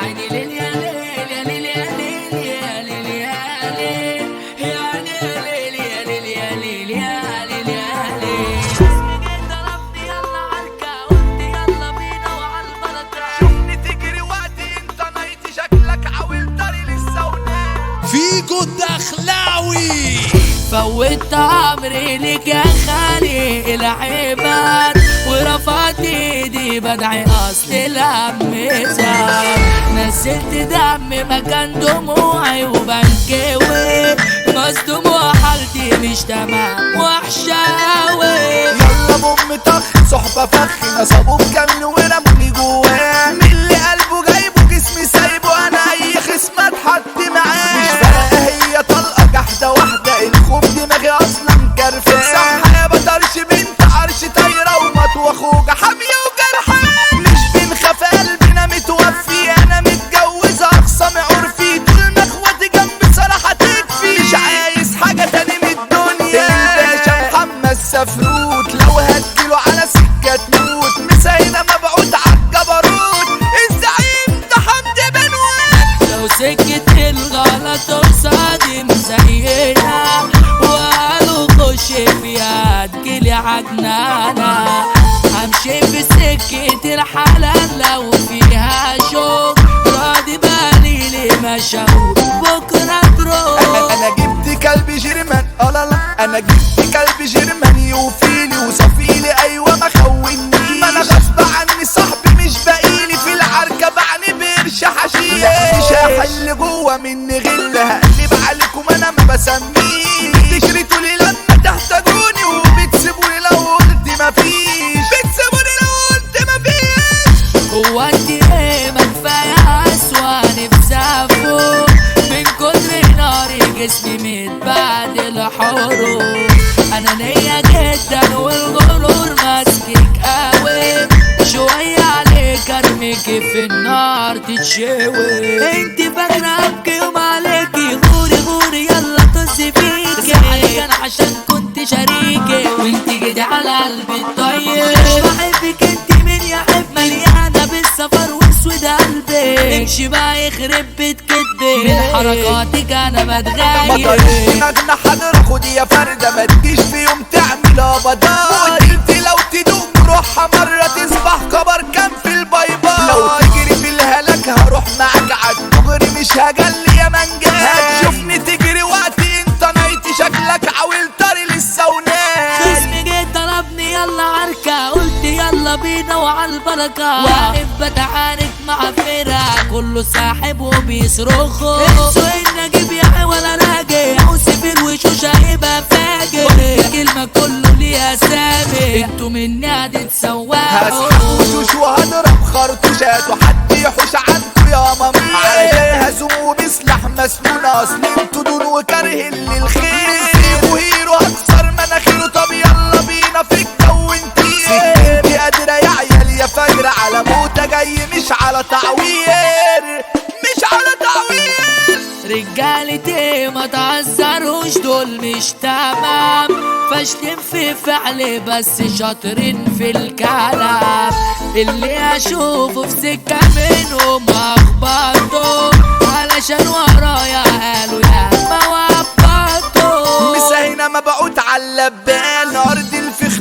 عيني ليل يا ليل يا ليل يا ليل يا ليل يا ليل يا ليل يا ليل يا ليل يا ليل يا ليل اسمي جيت ضربني يلا عالكة قلت يلا بينا وعالبركة شوفني تجري وقتي انت نايتي شكلك عاول طري لسه ونام فيجو الدخلاوي فوت عمري لك يا خالي العباد ورفعت ايدي بدعي اصل الهمزة نزلت دم مكان دموعي وبنكوي مصدوم وحالتي مش تمام وحشة أوي يلا بام طخ صحبة فخ نصبوا بكمل ورموني جواه من اللي قلبه جايبه جسمي سايبه انا اي خصم اتحط معاه مش فارقة هي طلقة جحدة واحدة الخوف دماغي اصلا كرفان صح يا بطرش بنت عرش طايرة ومطوة خوجة حامية وجرحة مش بنخاف قلبنا متوفي انا متجوزة اخصم عرفي طول ما اخواتي جنبي صراحة تكفي مش عايز حاجة تاني من الدنيا الباشا محمد سفروت لو هتجيله على سكة تموت مساينة مبعوث عالجبروت الزعيم ده حمدي بنوان لو سكت الغلط قصادي مزينة وقالوا خش فيها تجيلي عجنانة همشي في سكة الحلال لو فيها شوق راضي بالي لي مشاور بكرة تروح انا انا جبت كلب جيرمان اه لا لا انا جبت كلب جيرماني وفيلي وصفيلي ايوه ما خونيش ما انا غصب عني صاحبي مش باقيلي في العركه بعني بقرش حشيش مش هحل جوه مني غل هقلب عليكم انا ما بسميش تجريتوا لي لما تحتاجوني وبتسيبوني لو قلت ما فيش بتسيبوني لو قلت ما فيش هو انت ايه ما كفايه اسوأ نفسي افوق من كتر ناري جسمي متبعد الحروب انا ليا جدا والغرور ماسكك قوي شوية عليك ارميك في النار تتشوي انت فاكرة ابكي يوم عليكي غوري غوري يلا طز فيكي عليك انا عشان كنت شريكي وانت جيتي على قلبي الطيب مش بحبك انت مين يحب مليانة بالسفر واسود قلبي امشي بقى يخرب بيت كدبي من حركاتك انا ما بتغير طريقش دماغنا حاضر خدي يا فردة ما تجيش في يوم تعمل ابدا انت لو تدوم روحها مرة تصبح خبر كان في الباي باي لو تجري في الهلاك هروح معاك عالدغري مش هجلي يا منجا هتشوفني تجري وقتي انت نايتي شكلك عاول طري لسه وناس خصمي جيت ضربني يلا عركة قلت يلا بينا وعالبركة واقف بتعارك مع فرقة كله ساحب وبيصرخوا انسوا ان اجيب يا ولا راجع اوصف الوشوش هيبقى فاجر الكلمة كله ليها سامي انتوا مني هتتسوقوا هسحب وشوش وهضرب خرطوشات وحد يحوش عنكو يا مامي علشان هزوم وبسلاح مسنون اصل انتوا دون وكاره اللي الخير سيبوا هيرو هكسر مناخيره طب يلا بينا في الجو انتي سكتي قادرة يا عيال يا فجر على موتة جاي مش على تعوير مش على تعوير رجالتي ما تعذروش دول مش تمام فاشلين في فعل بس شاطرين في الكلام اللي اشوفه في سكة منهم اخبطه علشان ورايا قالوا يا ما وبطه مساهنا مبعوت على اللبان ارض الفخ